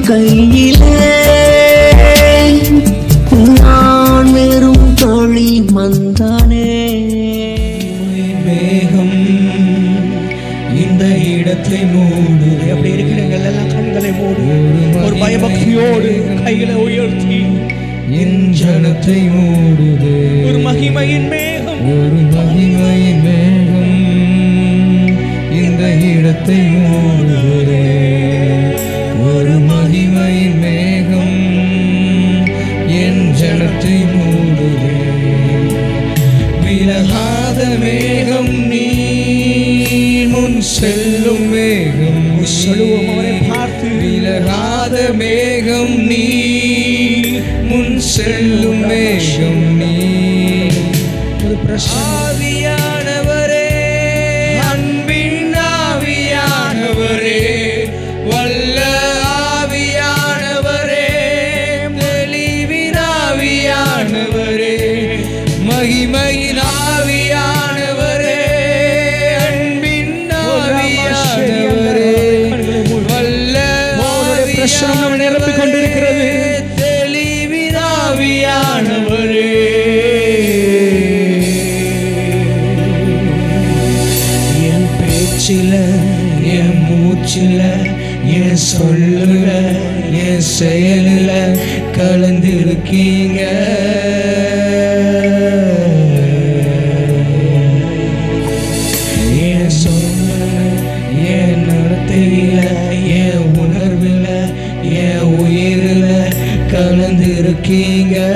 கையிலே நான் வெறும் களி மந்தானே மேகம் இந்த இடத்தை மூடு அப்படி இருக்கிறீர்கள் எல்லாம் கண்களை மூடி ஒரு பயபக்தியோடு கைகளை உயர்த்தி என் ஜனத்தை மூடுதே ஒரு மகிமையின் மேகம் ஒரு மகிமையின் மேகம் இந்த இடத்தை மூடுதே ஒரு மகிமையின் மேகம் என் ஜனத்தை மூடுதே விலகாத மேகம் நீ முன் செல்லும் மேகம் சொல்லுவோம் அவரை பார்த்து விலகாத மேகம் நீ முன் செல்லும் மேகம் நீ ஒரு பிரச்சனை ஆவியானவரே அன்பின் ஆவியானவரே வல்ல ஆவியானவரே தெளிவின் ஆவியானவரே மகிமையின் ஆவியானவரே அன்பின் ஆவியானவரே வல்ல அவருடைய பிரசனம் நம்மை நிரப்பிக் கொண்டிருக்கிறது. தெளிவின் ஆவியானவரே என் பேச்சில என் மூச்சில என் சொல்லுல என் செயலில் கலந்திருக்கீங்க என் சொல்லுல என் நடத்தையில என் உணர்வில் என் உயிரில் கலந்திருக்கீங்க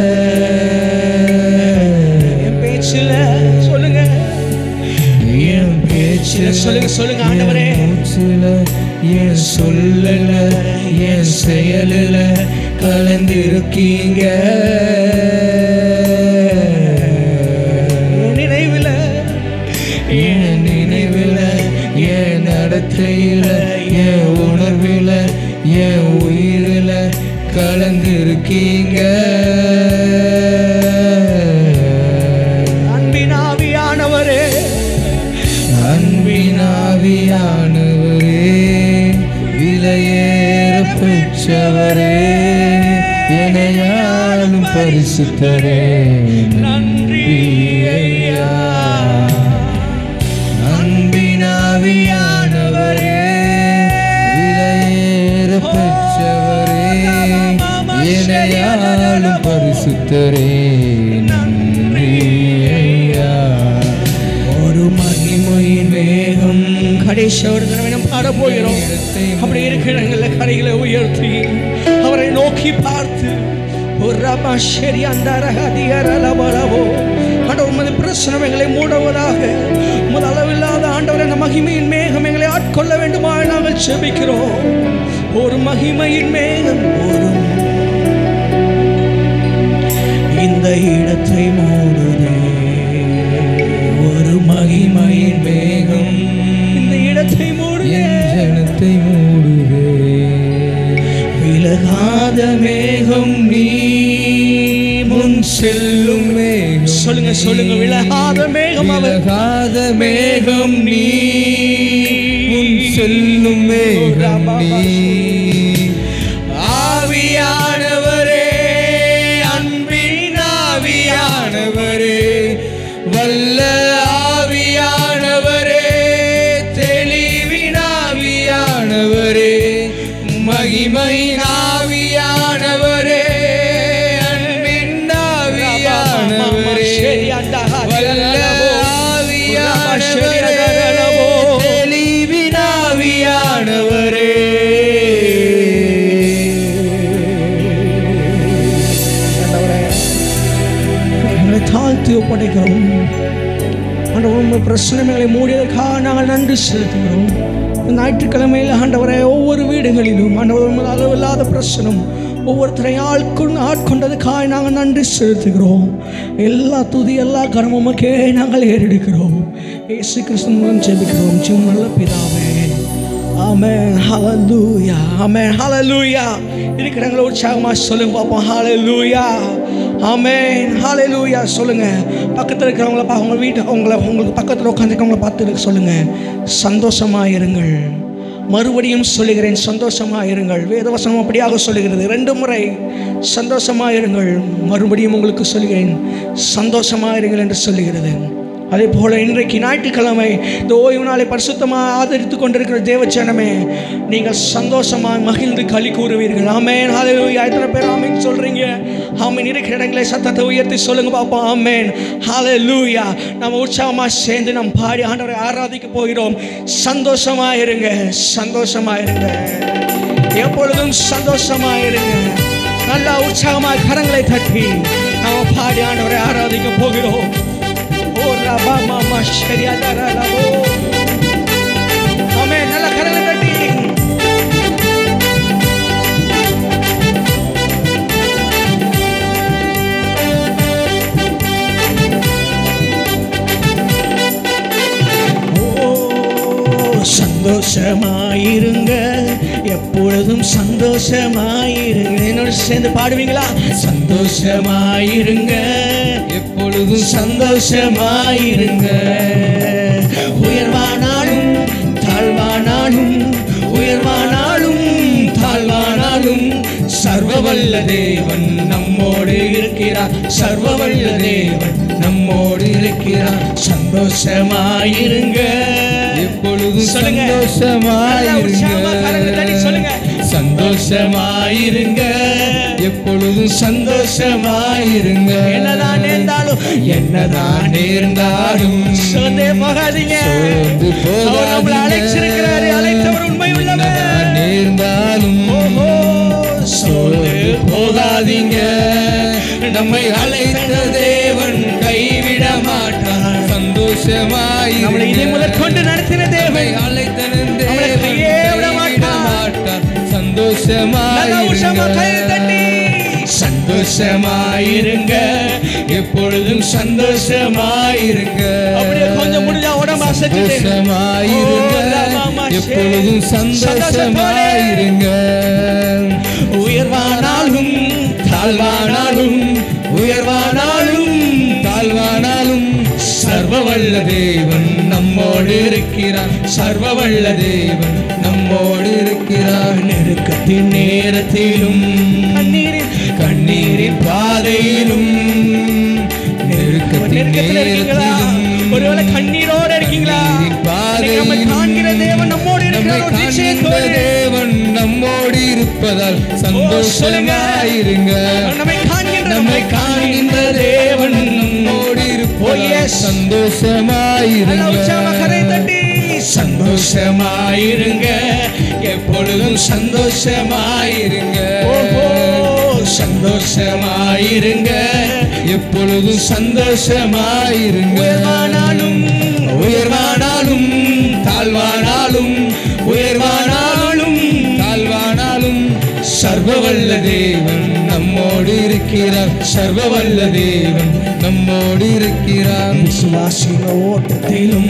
என் பேச்சில் சொல்லுங்க என் பேச்சில் சொல்லுங்க, சொல்லுங்க, ஆண்டவரே. மூச்சில் என் சொல்லல என் செயலில் கலந்திருக்கீங்க என் நினைவில் என் நினைவில் என் நடத்தையில் என் உணர்வில் என் உயிரில் கலந்திருக்கீங்க அன்பின் ஆவியானவரே அன்பின் ஆவியானவரே விலையேற பெற்றவரே எனையாளும் பரிசுத்தரே நன்றி ஐயா அன்பின் ஆவியானவரே விலையேற பெற்றவரே எனையாளும் பரிசுத்தரே நன்றி ஐயா ஒரு மகிமையின் வேகம் கடைசி ஒரு தடவை நாம் பாட போகிறோம் அப்படி இருக்கிற கரைகளை உயர்த்தி அவரை நோக்கி பார்த்து ஒரு ரபா சரி அந்த அரகதியரலவரவோ ஆண்டவர் உமது பிரச்சனை எங்களை மூடுவதாக உமது அளவில்லாத ஆண்டவர் அந்த மகிமையின் மேகம் எங்களை ஆட்கொள்ள வேண்டுமா நாங்கள் செபிக்கிறோம் ஒரு மகிமையின் மேகம் ஒரு இந்த இடத்தை மூடுதே ஒரு மகிமையின் மேகம் இந்த இடத்தை மூடுதே என் ஜனத்தை மூடுவே விலகாத மேகம் நீ முன் செல்லும் மேகம் சொல்லுங்க சொல்லுங்க விலகாத மேகம் அவர் விலகாத மேகம் நீ உன் செல்லும் மேகம் நீ ஆவியானவரே அன்பின் ஆவியானவரே வல்ல ஆவியானவரே தெளிவின் ஆவியானவரே மகிமையின் ஆவியானவரே அன்பின் ஆவியானவரே வல்ல ஆவியானவரே தெளிவின் ஆவியானவரே எங்களை தாழ்த்தி ஒப்படைக்கிறோம் ஆண்டவர் உங்கள் பிரச்சனைகளை மூடியதற்காக நாங்கள் நன்றி செலுத்துகிறோம் இந்த ஞாயிற்றுக்கிழமையில் ஆண்டவரை ஒவ்வொரு வீடுகளிலும் ஆண்டவர் உமது அளவில்லாத பிரச்சனம் ஒவ்வொருத்தரை ஆட்கொண்டு ஆட்கொண்டதுக்காக நாங்கள் நன்றி செலுத்துகிறோம் எல்லா துதி எல்லா கர்மமுக்கே நாங்கள் ஏறெடுக்கிறோம் இயேசு கிறிஸ்து மூலம் ஜெபிக்கிறோம் ஜீவன் நல்ல பிதாவே ஆமென் ஹalleluya ஆமென் ஹalleluya இருக்கிறவங்கள உற்சாகமாக சொல்லுங்க பார்ப்போம் ஹalleluya ஆமென் ஹalleluya சொல்லுங்க பக்கத்தில் இருக்கிறவங்கள பா உங்கள் வீட்டு உங்களை உங்களுக்கு பக்கத்தில் உட்காந்துருக்கவங்கள பார்த்து சொல்லுங்க சந்தோஷமாக இருங்கள் மறுபடியும் சொல்லுகிறேன் சந்தோஷமாக இருங்கள் வேதவசனம் அப்படியாக சொல்லுகிறது ரெண்டு முறை சந்தோஷமாக இருங்கள் மறுபடியும் உங்களுக்கு சொல்லுகிறேன் சந்தோஷமாக இருங்கள் என்று சொல்லுகிறது அதே போல இன்றைக்கு ஞாயிற்றுக்கிழமை இந்த ஓய்வு நாளை பரிசுத்தமாக ஆதரித்து கொண்டிருக்கிற தேவச்சனமே நீங்கள் சந்தோஷமாக மகிழ்ந்து களி கூறுவீர்கள் ஆமேன் ஹalleluya எத்தனை பேர் ஆமேன் சொல்றீங்க ஆமேன் இருக்கிற இடங்களை சத்தத்தை உயர்த்தி சொல்லுங்க பாப்போம் ஆமேன் ஹalleluya நம்ம உற்சாகமாக சேர்ந்து நாம் பாடி ஆண்டவரை ஆராதிக்க போகிறோம் சந்தோஷமாக இருங்க சந்தோஷமாக இருங்க எப்பொழுதும் சந்தோஷமாக இருங்க நல்லா உற்சாகமாக கரங்களை தட்டி நாம பாடி ஆண்டவரை ஆராதிக்க போகிறோம் ஓ ரபா மாமா சரியா தரலோ ஆமே நல்ல கரங்களை தட்டி ஓ, சந்தோஷமாயிருங்க எப்பொழுதும் சந்தோஷமாயிருங்க என்னோட சேர்ந்து பாடுவீங்களா சந்தோஷமாயிருங்க எப்பொழுதும் சந்தோஷமாயிருங்க உயர்வானாலும் தாழ்வானாலும் உயர்வானாலும் தாழ்வானாலும் சர்வவல்ல தேவன் நம்மோடு இருக்கிறார் சர்வவல்ல தேவன் நம்மோடு இருக்கிறார் சந்தோஷமாயிருங்க எப்பொழுதும் சொல்லுங்க. நல்லா உற்சாகமா கரங்களை தட்டி சொல்லுங்க. சந்தோஷமாயிருங்க சந்தோஷமாயிருங்க எப்பொழுதும் சந்தோஷமாயிருங்க என்னதான் நேர்ந்தாலும் என்னதான் நேர்ந்தாலும் சோர்ந்தே போகாதீங்க சோர்ந்து அவர் நம்மளை அழைச்சிருக்கிறாரு அழைத்தவர் உண்மை உள்ளவர் என்னதான் நேர்ந்தாலும் ஓஹோ சோர்ந்து போகாதீங்க நம்மை அழைத்த தேவன் கைவிட மாட்டார் சந்தோஷமாய் நம்மளை இதை முதற் கொண்டு நடத்தின தேவன் நம்மளை கையே விட மாட்டார். நல்லா உற்சாகமா கையை தட்டி சந்தோஷமாயிருங்க எப்பொழுதும் சந்தோஷமாயிருங்க அப்படியே கொஞ்சம் முடிஞ்சா உடம்பு அசைச்சிட்டு சந்தோஷமாயிருங்க ஓ, ராமாமா, எப்பொழுதும் சந்தோஷமாயிருங்க உயர்வானாலும் தாழ்வானாலும் உயர்வானாலும் தாழ்வானாலும் சர்வவல்ல தேவன் நம்மோடு இருக்கிறார் சர்வவல்ல தேவன் நம்மோடு இருக்கிறார் நெருக்கத்தின் நேரத்திலும் கண்ணீரின் கண்ணீரின் பாதையிலும் நெருக்கத்தின் நெருக்கத்தில் இருக்கீங்களா நேரத்திலும் ஒருவேளை கண்ணீரோட இருக்கீங்களா கண்ணீரின் இன்னைக்கு நம்மை காண்கிற தேவன் நம்மோடு இருக்கிற நம்மை ஒரு காண்கிற நிச்சயத்தோடு தேவன் நம்மோடு இருப்பதால் சந்தோஷமாயிருங்க நம்மை காண்கின்ற நம்மை காண்கின்ற தேவன் நம்மோடு Oh, இருப்பதால் yes. சந்தோஷமாயிருங்க நல்ல உற்சாகமா கரை தட்டி சந்தோஷமாயிருங்க எப்பொழுதும் சந்தோஷமாயிருங்க ஓஹோ சந்தோஷமாயிருங்க எப்பொழுதும் சந்தோஷமாயிருங்க உயர்வானாலும் உயர்வானாலும் தாழ்வானாலும் உயர்வானாலும் தாழ்வானாலும் சர்வவல்ல தேவன் நம்மோடு இருக்கிறார் சர்வவல்ல தேவன் நம்மோடு இருக்கிறார் விசுவாசிக ஓட்டத்திலும்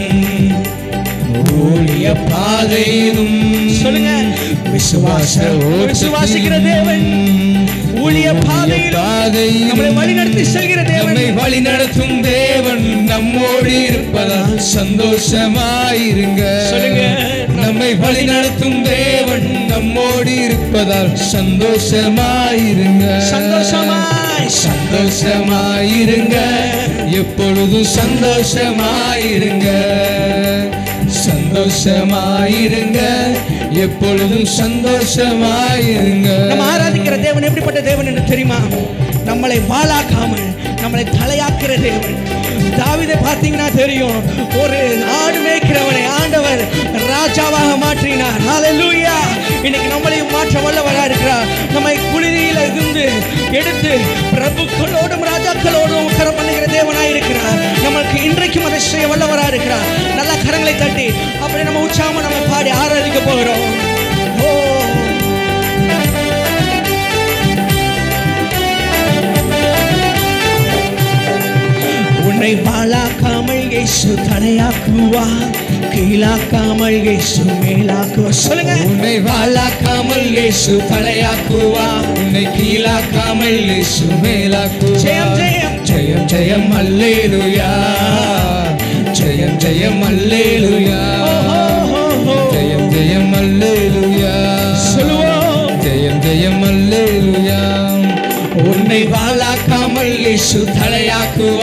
ஊழிய பாதையிலும் சொல்லுங்க விசுவாச விசுவாசிக்கிற தேவன் ஊழிய பாதையிலும் நம்மளை வழிநடத்தி செல்கிற தேவன் நம்மை வழி நடத்தும் தேவன் நம்மோடு இருப்பதால் சந்தோஷமாயிருங்க சொல்லுங்க. நம்மை வழி நடத்தும் தேவன் நம்மோடு இருப்பதால் சந்தோஷமாயிருங்க சந்தோஷமாய் சந்தோஷமாயிருங்க எப்பொழுதும் சந்தோஷமாயிருங்க சந்தோஷமாயிருங்க எப்பொழுதும் சந்தோஷமாயிருங்க நம்ம ஆராதிக்கிற தேவன் எப்படிப்பட்ட தேவன் என்று தெரியுமா நம்மளை வாழாக்காமல் நம்மளை தலையாக்குற தேவன் தாவிதை பார்த்தீங்கன்னா தெரியும் ஒரு ஆடு மேய்க்கிறவனை ஆண்டவர் ராஜாவாக மாற்றினார் ஹalleluya இன்னைக்கு நம்மளையும் மாற்ற வல்லவராக இருக்கிறார் நம்மை குளிரியில இருந்து எடுத்து பிரபுக்களோடும் ராஜாக்களோடும் உட்கார பண்ணுகிற தேவனாய் இருக்கிறார் நம்மளுக்கு இன்றைக்கும் அதை செய்ய வல்லவராக இருக்கிறார் நல்ல கரங்களை தட்டி அப்படி நம்ம உற்சாகமா நம்ம பாடி ஆராதிக்க போகிறோம் ஓ உன்னை வாழாக்காமல் இயேசு தலையாக்குவா கீழாக்காமல் இயேசு மேலாக்குவா சொல்லுங்க உன்னை வாழாக்காமல் இயேசு தலையாக்குவா உன்னை கீழாக்காமல் இயேசு மேலாக்குவா ஜெயம், ஜெயம். ஜெயம் ஜெயம் அல்லேலுயா ஜெயம் ஜெயம் அல்லேலுயா ஓ, ஓ, ஓ, ஓ. ஜெயம் ஜெயம் அல்லேலுயா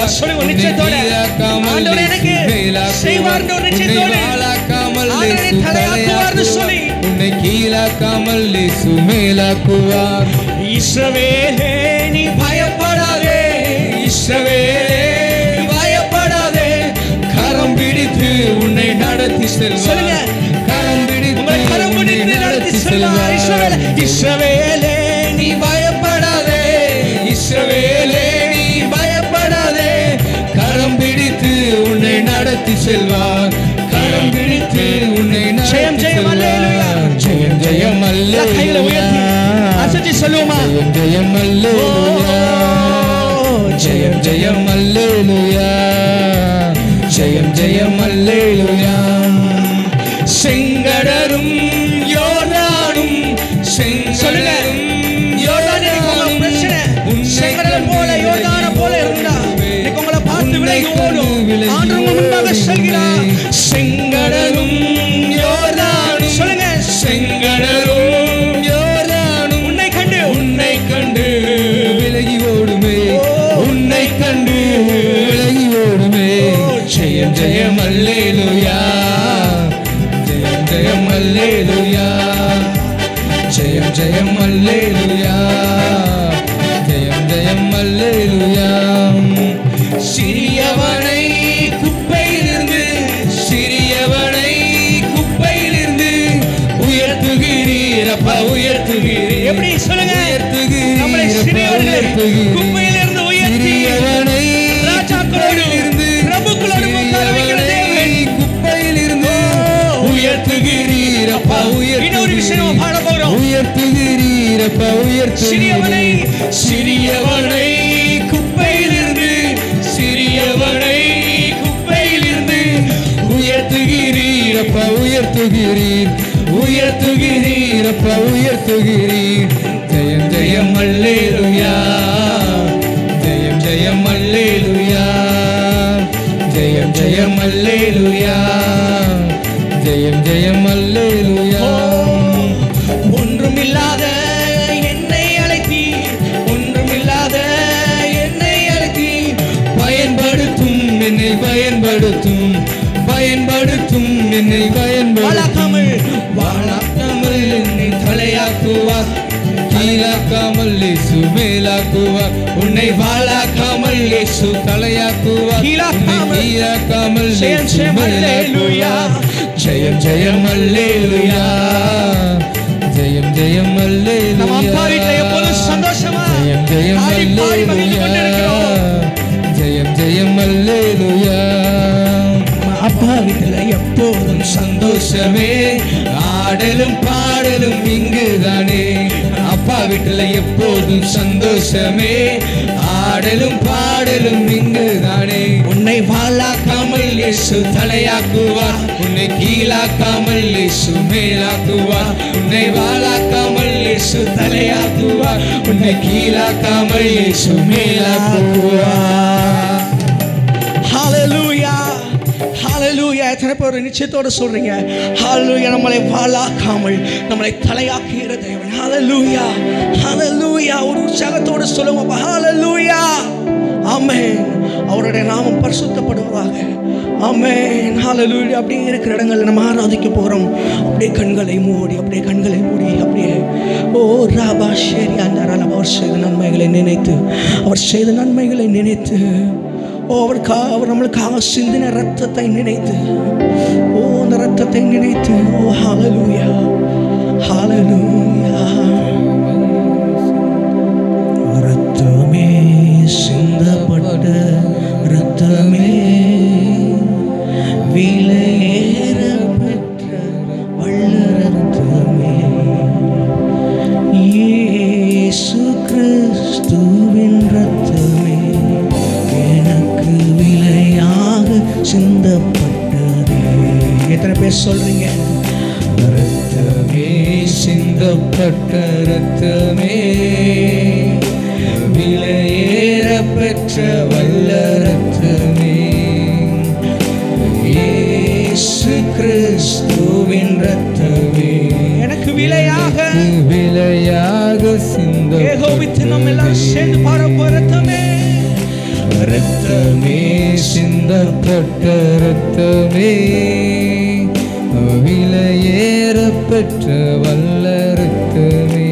சொல்லுங்க ஒரு நிச்சயத்தோட ஆண்டவர் எனக்கு செய்வார்னு ஒரு நிச்சயத்தோட ஆண்டவரை தலையாக்குவார்னு சொல்லி உன்னை கீழாக்காமல் இயேசு மேலாக்குவார் இஸ்ரவேலே நீ பயப்படாதே இஸ்ரவேலே பயப்படாதே கரம் பிடித்து உன்னை நடத்தி சொல்லுங்க. செல்வார் கரம் பிடித்து உங்களை கரம் உன்னை பிடித்து நடத்தி செல்வார் இஸ்ரவேலே இஸ்ரவேலே நீ பயப்படாதே இஸ்ரவேலே நீ பயப்படாதே கரம் பிடித்து உன்னை நடத்தி செல்வார் கரம் பிடித்து உன்னை நடத்தி ஜெயம், ஜெயம், அல்லேலூயா. செல்வார். ஜெயம் ஜெயம் எல்லா கைகளை உயர்த்தி அல்லேலூயா அசைச்சு சொல்லுவோமா ஜெயம் ஜெயம் அல்லேலூயா ஜெயம் ஜெயம் அல்லேலூயா ஜெயம் ஜெயம் அல்லேலூயா செங்கடரும் யோர்தானும் சொல்லுங்க. செங்கடரும் யோர்தானே உங்க பிரச்சனை செங்கடல் போல யோர்தான போல இருந்தா இன்னைக்கு உங்களை பார்த்து விலகி ஓடும் ஆண்டு உங்க முன்பாக செல்கிறார் செங்கடலும் யோர்தானும் சொல்லுங்க. செங்கடலும் யோர்தானும் உன்னை கண்டு உன்னை கண்டு விலகி ஓடுமே ஓ. உன்னை கண்டு விலகி ஓடுமே ஜெயம் ஜெயம் அல்லேலூயா ஜெயம் ஜெயம் அல்லேலூயா ஜெயம் ஜெயம் அல்லேலூயா ஜெயம் ஜெயம் அல்லேலூயா சிறியவனை குப்பையிலிருந்து சிறியவனை குப்பையிலிருந்து உயர்த்துகிறீர் அப்பா உயர்த்துகிறீர் எப்படி சொல்லுங்க உயர்த்துகிறீர் நம்மளை அப்பா, சிறியவர்களை உயர்த்துகிறீர். குப்பையிலிருந்து உயர்த்தி சிறியவனை ராஜாக்களோடு, குப்பையிலிருந்து பிரபுக்களோடு உட்கார வைக்கிற சிறியவனை தேவன். குப்பையிலிருந்து உயர்த்துகிறீர் அப்பா இன்னொரு விஷயம் நம்ம பாட போகிறோம் உயர்த்துகிறீர் அப்பா உயர்த்துகிறீர் சிறியவனை சிறியவனை குப்பையிலிருந்து சிறியவனை குப்பையிலிருந்து உயர்த்துகிறீர் அப்பா உயர்த்துகிறீர் உயர்த்துகிறீர் அப்பா உயர்த்துகிறீர் ஜெயம் ஜெயம் அல்லேலுயா ஜெயம் ஜெயம் அல்லேலுயா ஜெயம் ஜெயம் அல்லேலுயா ஜெயம் ஜெயம் அல்லேலுயா ஒன்றுமில்லாத என்னை அழைத்தி ஒன்றுமில்லாத என்னை அழைத்தி பயன்படுத்தும் என்னை பயன்படுத்தும் பயன்படுத்தும் என்னை பயன்படுத்தும் வாழாக்காமல் வாழாக்காமல் என்னை தலையாக்குவார் கீழாக்காமல் இயேசு மேலாக்குவார் உன்னை வாழாக்காமல் இயேசு தலையாக்குவார் கீழாக்காமல் உன்னை கீழாக்காமல் ஜெயம், இயேசு ஜெயம், அல்லேலூயா. மேலாக்குவார் ஜெயம் ஜெயம் அல்லேலுயா ஜெயம் ஜெயம் அல்லேலுயா நம்ம அப்பா வீட்டுல எப்போதும் சந்தோஷமா ஜெயம் ஜெயம் ஆடி பாடி மகிழ்ந்து கொண்டிருக்கிறோம். அல்லேலுயா ஜெயம் ஜெயம் அல்லேலுயா அப்பா வீட்டுல எப்போதும் சந்தோஷமே ஆடலும் பாடலும் இங்குதானே அப்பா வீட்டுல எப்போதும் சந்தோஷமே ஆடலும் பாடலும் இங்குதானே உன்னை வாழாக்காமல் இயேசு தலையாக்குவார் உன்னை கீழாக்காமல் இயேசு மேலாக்குவார் உன்னை வாழாக்காமல் இயேசு தலையாக்குவார் உன்னை கீழாக்காமல் இயேசு மேலாக்குவார் ஹalleluya ஹalleluya எத்தனை பேர் நிச்சயத்தோட சொல்றீங்க ஹalleluya நம்மளை வாளாக்காமல் நம்மளை தலையாக்குகிற தேவன் ஹalleluya ஹalleluya ஒரு உற்சாகத்தோட சொல்லுங்க ஹalleluya ஆமென் அவருடைய நாமம் பரிசுத்தப்படுவதாக ஆமென் ஹalleluya அப்படியே இருக்கிற இடங்கள்ல நம்ம ஆராதிக்க போறோம் அப்படியே கண்களை மூடி அப்படியே கண்களை மூடி அப்படியே ஓ ராபா ஷேரி அந்த அவர் செய்த நன்மைகளை நினைத்து அவர் செய்த நன்மைகளை நினைத்து ஓ அவருக்கா அவர் நம்மளுக்காக சிந்தின ரத்தத்தை நினைத்து ஓ அந்த ரத்தத்தை நினைத்து ஓ ஹalleluya ஹalleluya ரத்தமே சிந்தப்பட்ட ரத்தமே விலையேற பெற்ற வள்ள ரத்தமே இயேசு கிறிஸ்துவின் ரத்தமே எனக்கு விலையாக சிந்தப்பட்டதே எத்தனை பேர் சொல்றீங்க ரத்தமே சிந்தப்பட்ட ரத்தமே விலையேற பெற்ற வல்ல ரத்தமே இயேசு கிறிஸ்துவின் ரத்தமே எனக்கு விலையாக விலையாக சிந்த ஏகோபித்து நம்ம எல்லாரும் சேர்ந்து பாட போற ரத்தமே ரத்தமே சிந்தப்பட்ட ரத்தமே விலையேற பெற்ற வல்ல ரத்தமே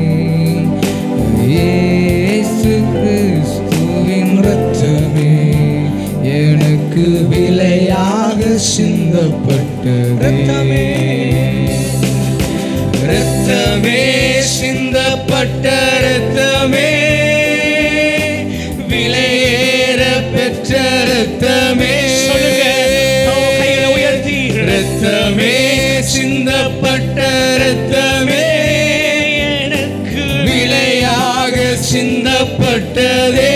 இயேசு கிறிஸ்துவின் ரத்தமே எனக்கு விலையாக சிந்தப்பட்ட ரத்தமே ரத்தமே சிந்தப்பட்ட ரத்தமே விலையேற பெற்ற ரத்தமே சொல்லுங்க. கைகளை உயர்த்தி. ரத்தமே சிந்தப்பட்ட ரத்தமே எனக்கு விலையாக சிந்தப்பட்டதே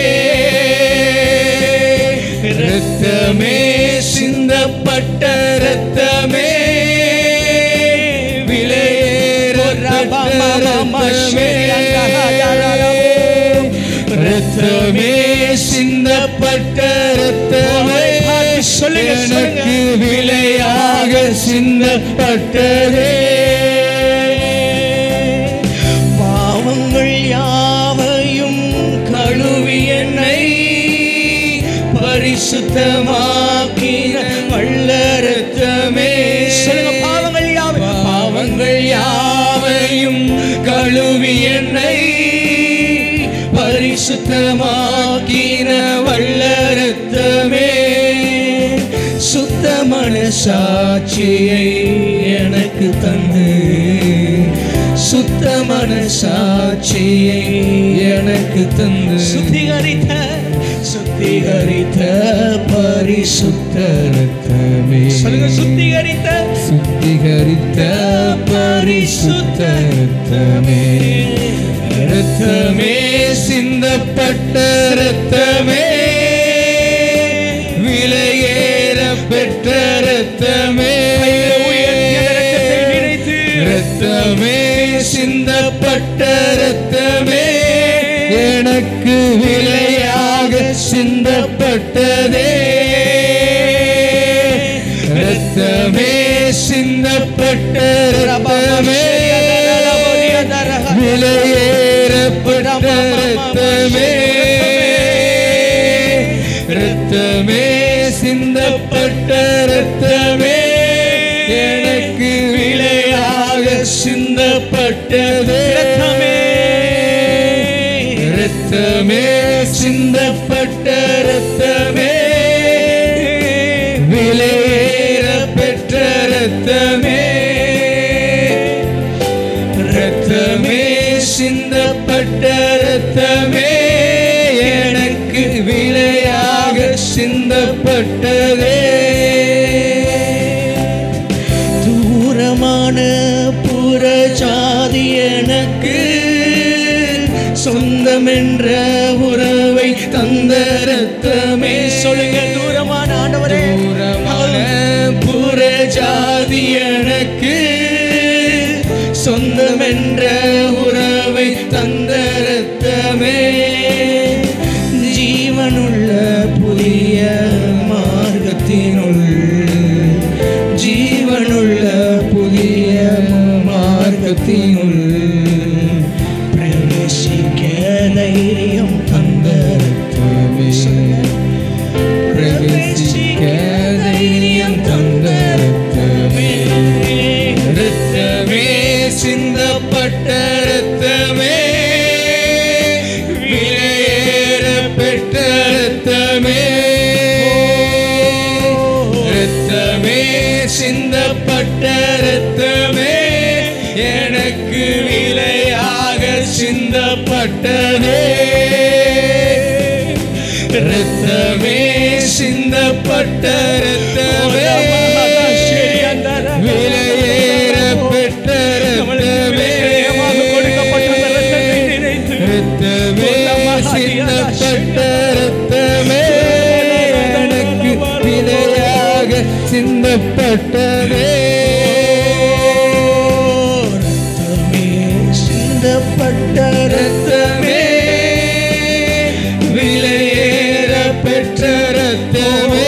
ரத்தமே சிந்தப்பட்ட ரத்தமே ரத்தமே சிந்தப்பட்ட ரத்தமே சொல்லுங்க, சொல்லுங்க. எனக்கு விலையாக சிந்தப்பட்டதே பாவங்கள் யாவையும் கழுவி என்னை பரிசுத்தமாக்கின வல்ல ரத்தமே சொல்லுங்க பாவங்கள் யாவை பாவங்கள் யாவையும் கழுவி என்னை பரிசுத்தமாக்கின வல்ல ரத்தமே சுத்த மனசாட்சியை எனக்கு தந்து சுத்த மனசாட்சியை எனக்கு தந்து சுத்திகரித்த சுத்திகரித்த பரிசுத்த ரத்தமே சொல்லுங்க சுத்திகரித்த சுத்திகரித்த பரிசுத்த ரத்தமே ரத்தமே சிந்தப்பட்ட ரத்தமே விலையேற பெற்ற ரத்தமே ரத்தமே சிந்தப்பட்ட ரத்தமே எனக்கு விலையாக சிந்தப்பட்டதே ரத்தமே சிந்தப்பட்ட ரத்தமே விலையேறப்பட்ட ரத்தமே ரத்தமே சிந்தப்பட்ட ரத்தமே எனக்கு விலையாக சிந்தப்பட்டதே ரத்தமே. ரத்தமே சிந்தப்பட்ட ரத்தமே விலையேற பெற்ற ரத்தமே ரத்தமே சிந்தப்பட்ட ரத்தமே எனக்கு விலையாக சிந்தப்பட்டதே தூரமான புற ஜாதி எனக்கு சொந்தம் என்ற உறவை தந்த ரத்தமே சொல்லுங்க தூரமான ஆண்டவரே தூரமான புற ஜாதி எனக்கு சொந்தம் என்ற உறவை தந்த ரத்தமே ஜீவனுள்ள புதிய மார்க்கத்தினுள் ஜீவனுள்ள புதிய மார்க்கத்தினுள் பிரவேசிக்க தைரியம் தந்த ரத்தமே பிரவேசிக்க தைரியம் தந்த ரத்தமே ரத்தமே சிந்தப்பட்ட ரத்தமே விலையேற பெற்ற ரத்தமே ரத்தமே சிந்தப்பட்ட ரத்தமே எனக்கு விலையாக சிந்தப்பட்டதே ரத்தமே சிந்தப்பட்ட ரத்தமே விலையேற பெற்ற ரத்தமே ரத்தமே சிந்தப்பட்ட ரத்தமே எனக்கு விலையாக சிந்தப்பட்டதே ரத்தமே சிந்தப்பட்ட ரத்தமே விலையேற பெற்ற ரத்தமே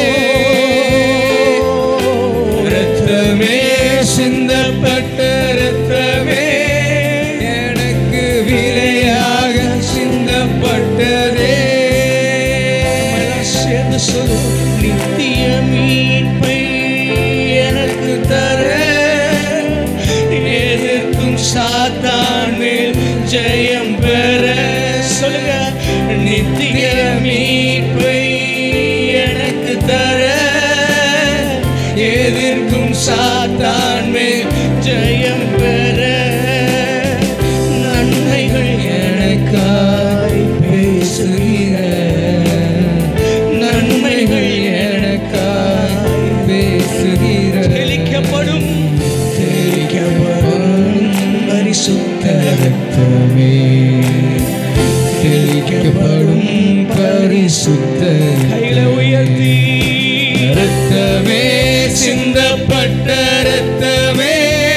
ரத்தமே சிந்தப்பட்ட ரத்தமே எனக்கு விலையாக சிந்தப்பட்டதே நித்திய மீட்பை எனக்கு தர எதிர்க்கும் சாத்தான் மேல் ஜெயம் பெற சொல்லுங்க நித்திய மீட்பை எனக்கு தர எதிர்க்கும் சாத்தான் மேல் ஜெயம் பெற நன்மைகள் எனக்காய் பேசுகிற நன்மைகள் எனக்காய் பேசுகிற தெளிக்கப்படும் தெளிக்கப்படும் பரிசுத்த ரத்தமே தெளிக்கப்படும் பரிசுத்த கைகளை உயர்த்தி ரத்தமே சிந்தப்பட்ட ரத்தமே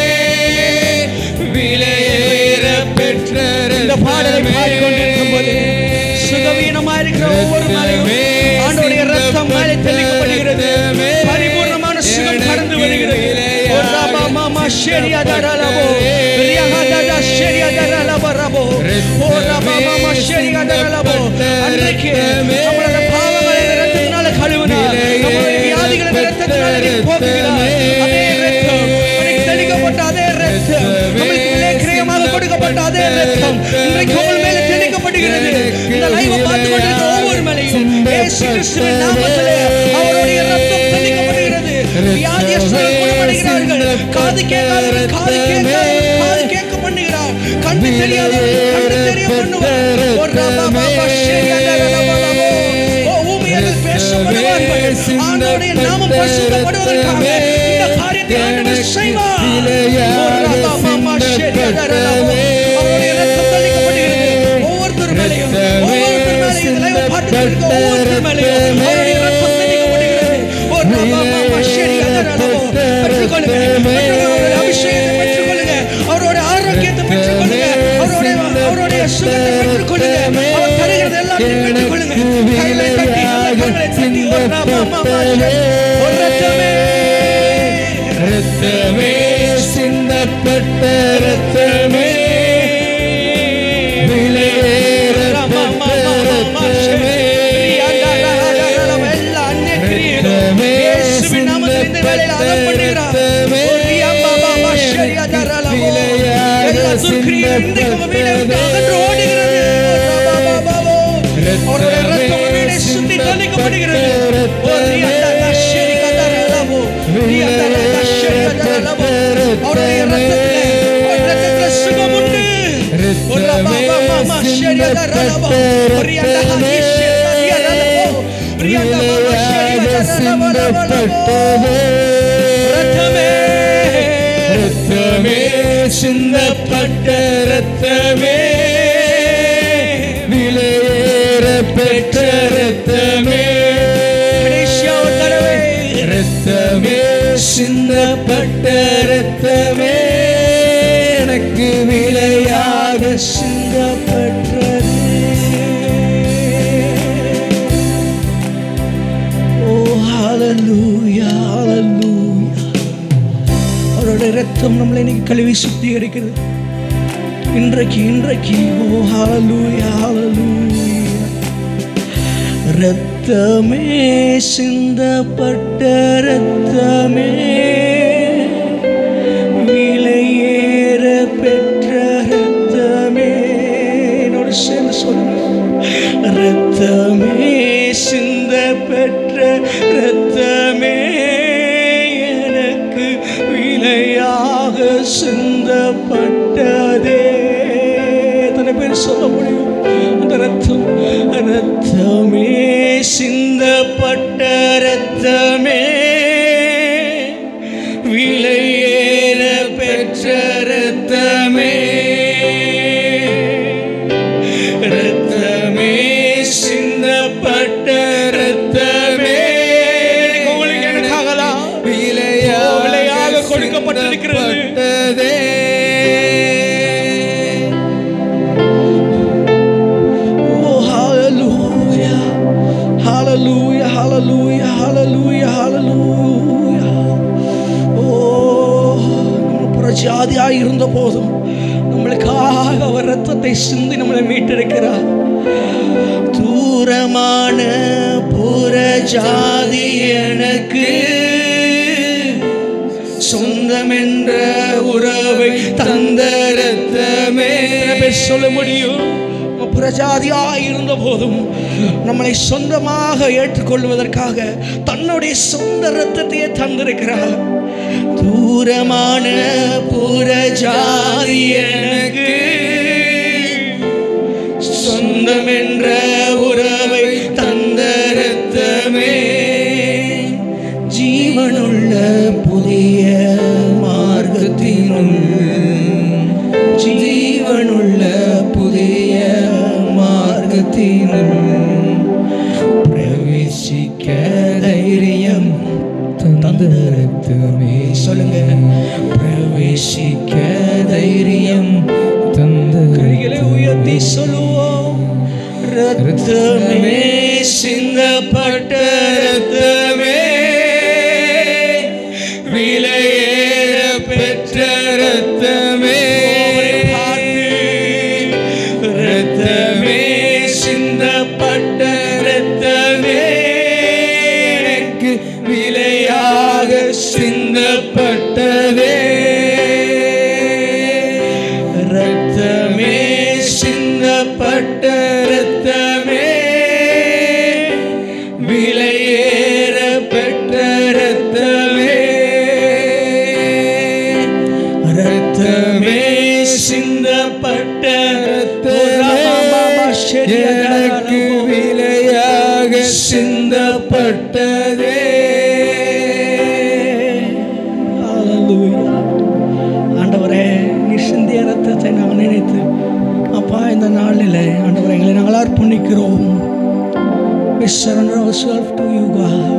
விலையேற பெற்ற இந்த பாடலை பாடிக்கொண்டிருக்கும் போது சுகவீனமா இருக்கிற ஒவ்வொரு மலையும் ஆண்டோடைய ரத்தம் மேலே தெளிக்கப்படுகிறது பரிபூர்ணமான சுகம் கடந்து வருகிறது ஓ ராபா மாமா ஷேரியா தரலபோ ரியாஹா தாதா ஷேரியா தரலபோ ரபோ ஓ ராபா மாமா ஷேரியா தரலபோ அன்றைக்கு நம்மளோட பாவங்களை இந்த ரத்தத்தினால கழுவினார் நம்மளுடைய வியாதிகளை இந்த ரத்தத்தினால நீர் போக்குகிறார் அதே ரத்தம் அன்றைக்கு தெளிக்கப்பட்ட அதே ரத்தம் நம்மளுக்கு விலை கிரயமாக கொடுக்கப்பட்ட அதே ரத்தம் இன்றைக்கு உங்கள் மேலே தெளிக்கப்படுகிறது இந்த லைவை பார்த்து கொண்டிருக்கிற ஒவ்வொரு மேலையும் இயேசு கிறிஸ்துவின் நாமத்திலே அவருடைய ரத்தம் தெளிக்கப்படுகிறது வியாதியஸ்தர்கள் குணமடைகிறார்கள் காது கேட்காதவர்கள் காது கேட்காதவர்கள் காது கேட்க பண்ணுகிறார் கண்ணு தெரியாதவர்கள் கண்ணு தெரிய பண்ணுவார் ஒரு ரபா பாபா ஷேரியா ரபா ரபோ ஓ ஊமையர்கள் பேசப்படுவார்கள் ஆண்டவருடைய நாமம் பரிசுத்தப்படுவதற்காக இந்த காரியத்தை ஆண்டவர் செய்வார் ஓ ரபா மாமா ஷேரியா ரபா அவருடைய ரத்தம் தெளிக்கப்படுகிறது ஒவ்வொருத்தர் மேலையும் ஒவ்வொருத்தர் மேலையும் இந்த லைவை பார்த்துட்டு இருக்க ஒவ்வொருத்தர் மேலையும் அவருடைய ரத்தம் தெளிக்கப்படுகிறது ஓ ரபா மாமா ஷேரியா ரபா பெற்றுக்கொள்ளுங்க பெற்றுக்கொள்ளுங்க. அவருடைய அபிஷேகத்தை பெற்றுக்கொள்ளுங்க அவருடைய ஆரோக்கியத்தை பெற்றுக்கொள்ளுங்க அவருடைய அவருடைய சுகத்தை பெற்றுக்கொள்ளுங்க அவர் தருகிறது எல்லாத்தையும் பெற்றுக்கொள்ளுங்க கைகளை தட்டி நல்ல கரங்களை தட்டி ஒரு ராமா மாமா ஒரு ரத்தமே ரத்தமே சிந்தப்பட்ட ரத்தமே விலையேற ராமா மாமா மாமா ரத்தமே ரியாண்டா ரா ரா ரா ரா எல்லா அந்நிய கிரியைகளும் இயேசுவின் நாமத்தில் இந்த வேளையில் அகப் பண்ணுகிறார் ஒரு ரியா பாபா பா ஷரியா தா ரா லா போ. எல்லா துர்க்கிரியையும் இன்றைக்கு உங்க வீட்டை விட்டு அகன்று ஓடுகிறது ராபா பாபா போ. அவருடைய ரத்தம் உங்க வீட்டை சுத்தி தெளிக்கப்படுகிறது ஒரு ரியாண்டா ரா ஷரியா தா ரா லா போ. ரியாண்டா ரா ரா ஷரியா தா ரா லா போ. அவருடைய ரத்தத்திலே அவருடைய ரத்தத்திலே சுகம் உண்டு ஒரு ராபா மாமா மா ஷரியா தா ரா லா போ. ஒரு ரியாண்டா ஹா ஈ ஷரியா ரியா ரா லா போ. ரியாண்டா மாமா ஷரியா தா ரா லா போ ரா போ ரா போ. ரத்தமே ரத்தமே சிந்தப்பட்ட ரத்தமே விலையேற பெற்ற ரத்தமே கடைசியா ஒரு தடவை ரத்தமே சிந்தப்பட்ட ரத்தமே எனக்கு விலையாக சிந்தப்பட்டது ஓ ஹalleluya ஹalleluya அவருடைய ரத்தம் நம்மளை இன்னைக்கு கழுவி சுத்திகரிக்கிறது இன்றைக்கு இன்றைக்கு ஓ ஹalleluya ஹalleluya ரத்தமே சிந்தப்பட்ட ரத்தமே விலையேற பெற்ற ரத்தமே என்னோட சேர்ந்து சொல்லுங்க ரத்தமே சிந்த பெற்ற ரத்தமே எனக்கு விலையாக சிந்தப்பட்டதே எத்தனை பேர் சொல்ல முடியும் அந்த ரத்தம் ரத்தமே சிந்தப்பட்ட ரத்தமே விலையேற பெற்ற ரத்தமே ரத்தமே சிந்தப்பட்ட ரத்தமே உங்களுக்கு எனக்காகலாம் விலையாக கொடுக்கப்பட்டிருக்கிறது கொடுக்கப்பட்டதே Oh, hallelujah. Hallelujah, hallelujah, hallelujah, hallelujah. Oh, நம்ம புறஜாதியாய் இருந்த போதும் நம்மளுக்காக அவர் ரத்தத்தை சிந்தி நம்மளை மீட்டெடுக்கிறார் தூரமான புற ஜாதி எனக்கு சொந்தம் என்ற உறவை தந்த ரத்தமே சொல்ல முடியும் புறஜாதியாய் இருந்த போதும் நம்மளை சொந்தமாக ஏற்றுக்கொள்வதற்காக தன்னுடைய சொந்த ரத்தத்தையே தந்திருக்கிறார் தூரமான புறஜாதி எனக்கு சொந்தம் என்ற உறவை தந்த ரத்தமே ஜீவனுள்ள புதிய மார்க்கத்தினுள் ஜீவனுள்ள புதிய மார்க்கத்தினுள் பிரவேசிக்க தைரியம் தந்திரத்துமே சொல்லுங்க பிரவேசிக்க தைரியம் தந்த கைகளை உயர்த்தி சொல்லுவோம் ரத்தமே சிந்தப்பட்ட ரத்தமே விலையேற பெற்ற ரத்தமே ரத்தமே சிந்தப்பட்ட ரத்தமே எனக்கு விலையாக சிந்தப்பட்டதே ரத்தமே சிந்தப்பட்ட ரத்தமே விலையேற பெற்ற ரத்தமே ரத்தமே சிந்தப்பட்ட எனக்கு விலையாக சிந்தப்பட்டதே ஆண்டவரே நீ சிந்திய ரத்தத்தை நாங்கள் நினைத்து அப்பா இந்த நாளில் ஆண்டவரை எங்களை நாங்கள் அர்ப்பணிக்கிறோம் We surrender ourselves to you, God.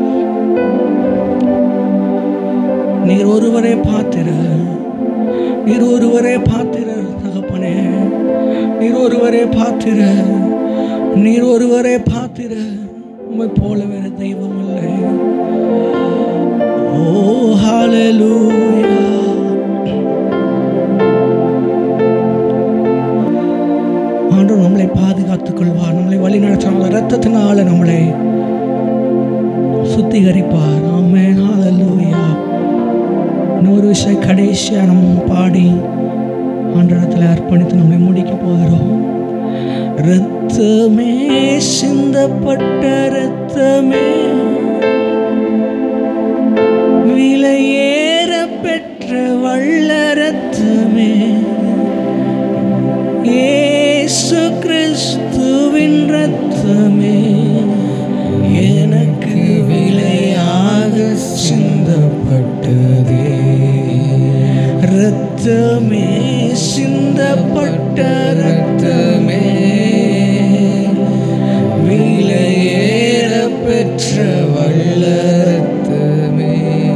நீர் ஒருவரே பாத்திர நீர் ஒருவரே பாத்திர தகப்பனே நீர் ஒருவரே பாத்திர நீர் ஒருவரே பாத்திர உம்மை போல வேறு தெய்வம் இல்லை ஓ ஹalleluya ஆண்டவர் நம்மளை பாதுகாத்துக் கொள்வார் நம்மளை வழி நடத்துவார் ரத்தத்தினால நம்மளை சுத்திகரிப்பார் ஆமென் ஹalleluya இன்னொரு விஷயம் கடைசியாக நம்ம பாடி ஆண்டவரத்தில் அர்ப்பணித்து நம்மளை முடிக்க போகிறோம் ரத்தமே சிந்தப்பட்ட ரத்தமே விலையேற பெற்ற வள்ள ரத்தமே இயேசு கிறிஸ்துவின் ரத்தமே எனக்கு விலையாக சிந்தப்பட்டதே ரத்தமே சிந்தப்பட்ட ரத்தமே விலையேற பெற்ற வல்ல ரத்தமே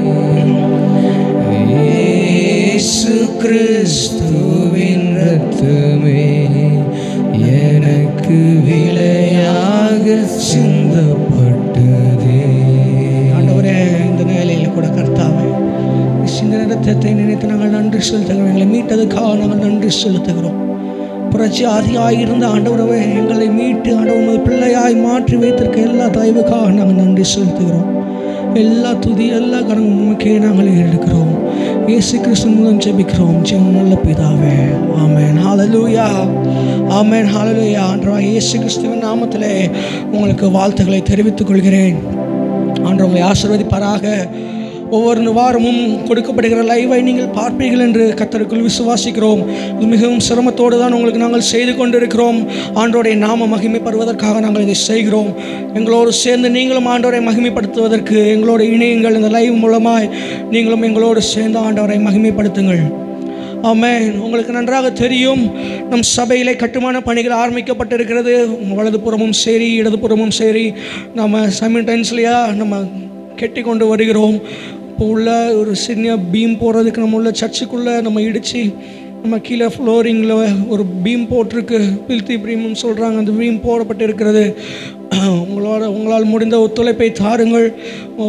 இயேசு கிறிஸ்துவின் ரத்தமே எனக்கு விலையாக சிந்தப்பட்டதே ஆண்டவரே இந்த நிலையில் கூட கர்த்தாவே சிந்த ரத்தத்தை நினைத்து நாங்கள் நன்றி செலுத்துகிறோம் எங்களை மீட்டதுக்காக நாங்கள் நன்றி செலுத்துகிறோம் புரட்சியாதியாய் இருந்த ஆண்டவரவே எங்களை மீட்டு ஆண்டவர் பிள்ளையாய் மாற்றி வைத்திருக்க எல்லா தயவுக்காக நாங்கள் நன்றி செலுத்துகிறோம் எல்லா துதி எல்லா கரம் உமக்கே நாங்கள் எடுக்கிறோம் இயேசு கிறிஸ்து மூலம் ஜெபிக்கிறோம் ஜெபம் நல்ல பிதாவே ஆமென் ஹalleluya ஆமென் ஹalleluya ஆண்டவரா இயேசு கிறிஸ்துவின் நாமத்திலே உங்களுக்கு வாழ்த்துக்களை தெரிவித்துக் கொள்கிறேன் ஆண்டவர் உங்களை ஆசீர்வதிப்பாராக ஒவ்வொரு வாரமும் கொடுக்கப்படுகிற லைவை நீங்கள் பார்ப்பீர்கள் என்று கத்தருக்குள் விசுவாசிக்கிறோம் இது மிகவும் சிரமத்தோடு தான் உங்களுக்கு நாங்கள் செய்து கொண்டிருக்கிறோம் ஆண்டோடைய நாம மகிமைப்படுவதற்காக நாங்கள் இதை செய்கிறோம் எங்களோடு சேர்ந்து நீங்களும் ஆண்டவரை மகிமைப்படுத்துவதற்கு எங்களோடு இணையுங்கள் இந்த லைவ் மூலமாய் நீங்களும் எங்களோடு சேர்ந்து ஆண்டவரை மகிமைப்படுத்துங்கள் ஆமென் உங்களுக்கு நன்றாக தெரியும் நம் சபையிலே கட்டுமான பணிகள் ஆரம்பிக்கப்பட்டிருக்கிறது வலதுபுறமும் சரி இடதுபுறமும் சரி நம்ம சைமில்டைன்ஸ்லையா நம்ம கெட்டி கொண்டு வருகிறோம் இப்போ உள்ள ஒரு சின்ன பீம் போடுறதுக்கு நம்ம உள்ள சர்ச்சுக்குள்ளே நம்ம இடித்து நம்ம கீழே ஃப்ளோரிங்கில் ஒரு பீம் போட்டிருக்கு பில்தி பீம்னு சொல்கிறாங்க அந்த பீம் போடப்பட்டிருக்கிறது உங்களோட உங்களால் முடிந்த ஒத்துழைப்பை தாருங்கள்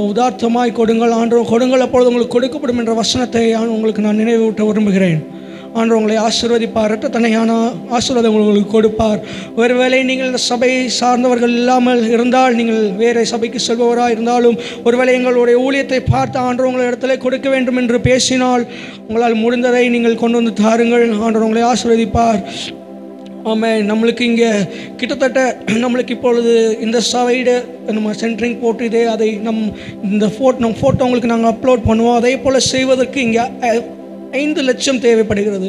உதார்த்தமாய் கொடுங்கள் ஆண்டு கொடுங்கள் அப்பொழுது உங்களுக்கு கொடுக்கப்படும் என்ற வசனத்தை நான் உங்களுக்கு நான் நினைவூட்ட விரும்புகிறேன் ஆண்டு உங்களை ஆசீர்வதிப்பார் இரட்ட தனையான ஆசீர்வாதம் உங்களுக்கு கொடுப்பார் ஒருவேளை நீங்கள் இந்த சபையை சார்ந்தவர்கள் இல்லாமல் இருந்தால் நீங்கள் வேறு சபைக்கு செல்பவராக இருந்தாலும் ஒருவேளை எங்களுடைய ஊழியத்தை பார்த்து ஆண்டு உங்களை இடத்துல கொடுக்க வேண்டும் என்று பேசினால் உங்களால் முடிந்ததை நீங்கள் கொண்டு வந்து தாருங்கள் ஆண்டு உங்களை ஆசீர்வதிப்பார் ஆமாம் நம்மளுக்கு இங்கே கிட்டத்தட்ட நம்மளுக்கு இப்பொழுது இந்த சைடு நம்ம சென்ட்ரிங் போட்டு இதே அதை நம் இந்த ஃபோட்டோ நம் ஃபோட்டோ உங்களுக்கு நாங்கள் அப்லோட் பண்ணுவோம் அதே போல் செய்வதற்கு இங்கே ஐ- ஐந்து லட்சம் தேவைப்படுகிறது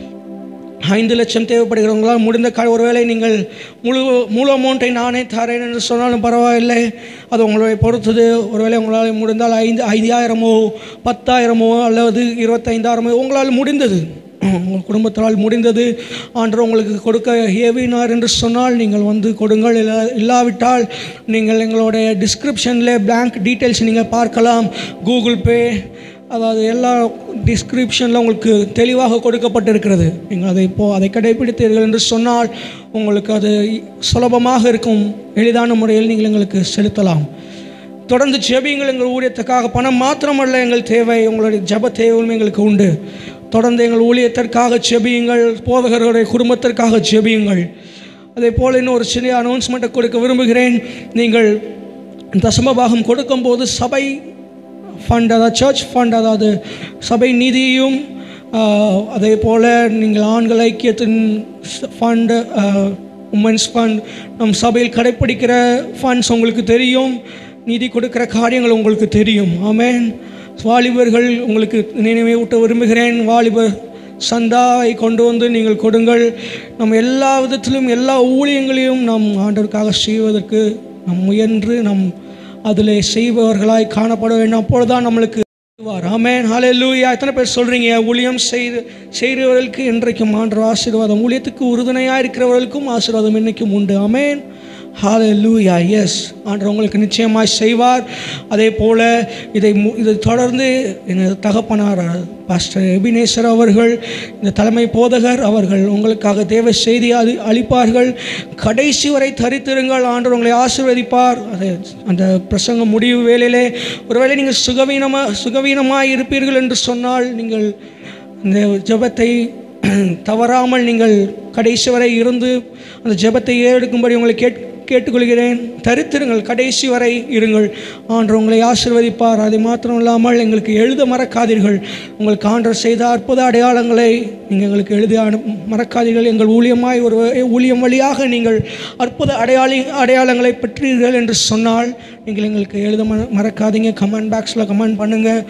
ஐந்து லட்சம் தேவைப்படுகிறவங்களால் முடிந்த க ஒருவேளை நீங்கள் முழு முழு அமௌண்ட்டை நானே தரேன் என்று சொன்னாலும் பரவாயில்லை அது உங்களை பொறுத்தது ஒருவேளை உங்களால் முடிந்தால் ஐந்து ஐந்தாயிரமோ பத்தாயிரமோ அல்லது இருபத்தைந்தாயிரமோ உங்களால் முடிந்தது உங்கள் குடும்பத்தால் முடிந்தது ஆண்டு உங்களுக்கு கொடுக்க ஏவினார் என்று சொன்னால் நீங்கள் வந்து கொடுங்கள் இல்லா இல்லாவிட்டால் நீங்கள் எங்களுடைய டிஸ்கிரிப்ஷனில் blank டீட்டெயில்ஸ் நீங்கள் பார்க்கலாம் கூகுள் பே அதாவது எல்லா டிஸ்கிரிப்ஷனில் உங்களுக்கு தெளிவாக கொடுக்கப்பட்டிருக்கிறது நீங்கள் அதை இப்போ அதை கடைபிடித்தீர்கள் என்று சொன்னால் உங்களுக்கு அது சுலபமாக இருக்கும் எளிதான முறையில் நீங்கள் எங்களுக்கு செலுத்தலாம் தொடர்ந்து ஜெபியுங்கள் எங்கள் ஊழியத்துக்காக பணம் மாத்திரமல்ல எங்கள் தேவை உங்களுடைய ஜெப தேவையும் எங்களுக்கு உண்டு தொடர்ந்து எங்கள் ஊழியத்திற்காக ஜெபியுங்கள் போதகர்களுடைய குடும்பத்திற்காக ஜெபியுங்கள் அதே போல் இன்னும் ஒரு சிறிய அனௌன்ஸ்மெண்ட்டை கொடுக்க விரும்புகிறேன் நீங்கள் தசமபாகம் கொடுக்கும்போது சபை ஃபண்ட் அதாவது சர்ச் ஃபண்ட் அதாவது சபை நிதியும் ஆஹ், அதே போல் நீங்கள் ஆண்கள் ஐக்கியத்தின் ஃபண்டு உமன்ஸ் ஃபண்ட் நம் சபையில் கடைப்பிடிக்கிற ஃபண்ட்ஸ் உங்களுக்கு தெரியும் நிதி கொடுக்கிற காரியங்கள் உங்களுக்கு தெரியும் ஆமென் வாலிபர்கள் உங்களுக்கு நினைவூட்ட விரும்புகிறேன் வாலிபர் சந்தாவை கொண்டு வந்து நீங்கள் கொடுங்கள் நம்ம எல்லா விதத்திலும் எல்லா ஊழியங்களையும் நாம் ஆண்டவருக்காக செய்வதற்கு நாம் முயன்று நம் அதில் செய்பவர்களாய் காணப்பட வேண்டும் அப்பொழுதுதான் நம்மளுக்கு ஆமென் ஹalleluya எத்தனை பேர் சொல்கிறீங்க ஊழியம் செய்து செய்கிறவர்களுக்கு இன்றைக்கும் ஆண்டவர் ஆசீர்வாதம் ஊழியத்துக்கு உறுதுணையாக இருக்கிறவர்களுக்கும் ஆசீர்வாதம் இன்னைக்கும் உண்டு ஆமென் ஹalleluya எஸ் ஆண்டவர் உங்களுக்கு நிச்சயமாய் செய்வார் அதே போல் இதை மு- இதை தொடர்ந்து எனது தகப்பனார் பாஸ்டர் எபினேஸ்வர் அவர்கள் இந்த தலைமை போதகர் அவர்கள் உங்களுக்காக தேவ செய்தி அளி அளிப்பார்கள் கடைசி வரை தரித்திருங்கள் ஆண்டவர் உங்களை ஆசீர்வதிப்பார் அது அந்த பிரசங்க முடிவு வேளையிலே ஒருவேளை நீங்கள் சுகவீனமாக சுகவீனமாக இருப்பீர்கள் என்று சொன்னால் நீங்கள் இந்த ஜெபத்தை தவறாமல் நீங்கள் கடைசி வரை இருந்து அந்த ஜெபத்தை ஏறெடுக்கும்படி உங்களை கேட் கேட்டுக்கொள்கிறேன் தரித்திருங்கள் கடைசி வரை இருங்கள் ஆண்டவர் உங்களை ஆசிர்வதிப்பார் அதை மாத்திரம் இல்லாமல் எங்களுக்கு எழுத மறக்காதீர்கள் உங்களுக்கு ஆண்டவர் செய்த அற்புத அடையாளங்களை நீங்கள் எங்களுக்கு எழுதி அனு மறக்காதீர்கள் எங்கள் ஊழியமாய் ஒரு ஊழியம் வழியாக நீங்கள் அற்புத அடையாளி அடையாளங்களை பெற்றீர்கள் என்று சொன்னால் நீங்கள் எங்களுக்கு எழுத மற மறக்காதீங்க கமெண்ட் பாக்ஸில் கமெண்ட் பண்ணுங்கள்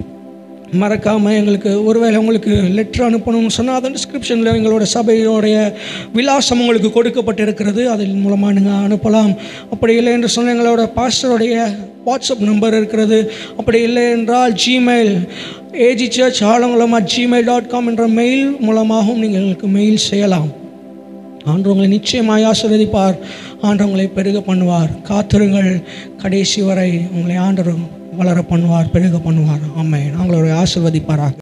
மறக்காமல் எங்களுக்கு ஒருவேளை உங்களுக்கு லெட்டர் அனுப்பணும்னு சொன்னால் அதன் டிஸ்கிரிப்ஷனில் எங்களோட சபையோடைய விலாசம் உங்களுக்கு கொடுக்கப்பட்டிருக்கிறது அதன் மூலமாக நீங்கள் அனுப்பலாம் அப்படி இல்லை என்று சொன்னால் எங்களோட பாஸ்டருடைய வாட்ஸ்அப் நம்பர் இருக்கிறது அப்படி இல்லை என்றால் Gmail AG church Alangulam at Gmail dot com என்ற மெயில் மூலமாகவும் நீங்கள் எங்களுக்கு மெயில் செய்யலாம் ஆண்டு உங்களை நிச்சயமாய் ஆசீர்வதிப்பார் ஆண்டு உங்களை பெருக பண்ணுவார் காத்திருங்கள் கடைசி வரை உங்களை ஆண்டவர் வளர பண்ணுவார் பெருக பண்ணுவார் ஆமை நாங்களுடைய ஆசீர்வதிப்பாராக